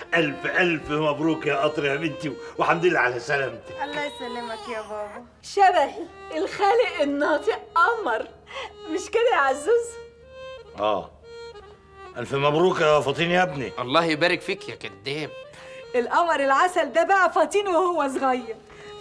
الف الف مبروك يا قطر يا بنتي والحمد لله على سلامتك الله يسلمك يا بابا شبهي الخالق الناطق قمر مش كده يا عزوز اه الف مبروك يا فطين يا ابني الله يبارك فيك يا كداب القمر العسل ده بقى فاطين وهو صغير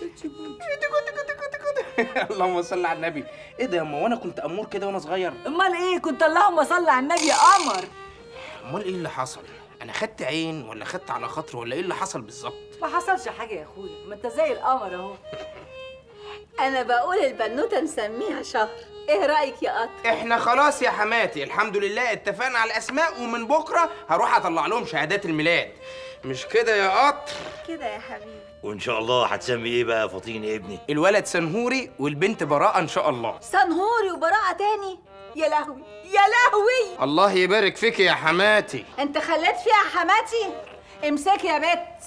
اللهم صل على النبي ايه ده يا اما وانا كنت امور كده وانا صغير امال ايه كنت اللهم صل على النبي يا قمر امال ايه اللي حصل انا خدت عين ولا خدت على خاطر ولا ايه اللي حصل بالظبط ما حصلش حاجه يا اخويا ما انت زي القمر اهو انا بقول البنوته نسميها شهر ايه رايك يا قطر احنا خلاص يا حماتي الحمد لله اتفقنا على الاسماء ومن بكره هروح اطلع لهم شهادات الميلاد مش كده يا قطر كده يا حبيبي وان شاء الله هتسمي ايه بقى يا فطين يا ابني الولد سنهوري والبنت براءه ان شاء الله سنهوري وبراءه تاني يا لهوي يا لهوي الله يبارك فيك يا حماتي انت خليت فيها حماتي امسكي يا بت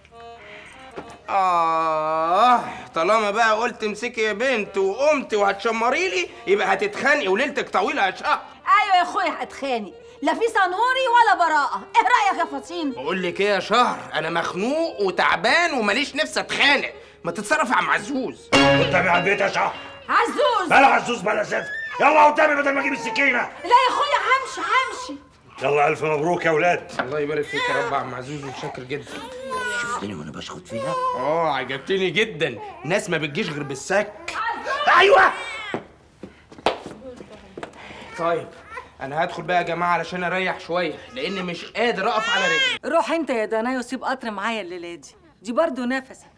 آه طالما بقى قلت امسكي يا بنت وقمت وهتشمري لي يبقى هتتخانقي وليلتك طويلة يا شهر ايوه يا اخويا هتخاني لا في سنهوري ولا براءه ايه رايك يا فطين بقول لك ايه يا شهر انا مخنوق وتعبان وماليش نفسي اتخانق ما تتصرف يا عم عزوز قدامي على البيت يا شهر عزوز بلا عزوز بلا زفت يلا قدامي بدل ما اجيب السكينه لا يا اخويا همشي همشي يلا الف مبروك يا اولاد الله يبارك فيك يا رب يا عم عزوز وشاكر جدا شفتني وانا بشخط فيها اه عجبتني جدا ناس ما بتجيش غير بالسك ايوه طيب انا هدخل بقى يا جماعه علشان اريح شويه لان مش قادر اقف على رجلي روح انت يا دنايا وسيب قطر معايا الليله دي دي برضه نفسك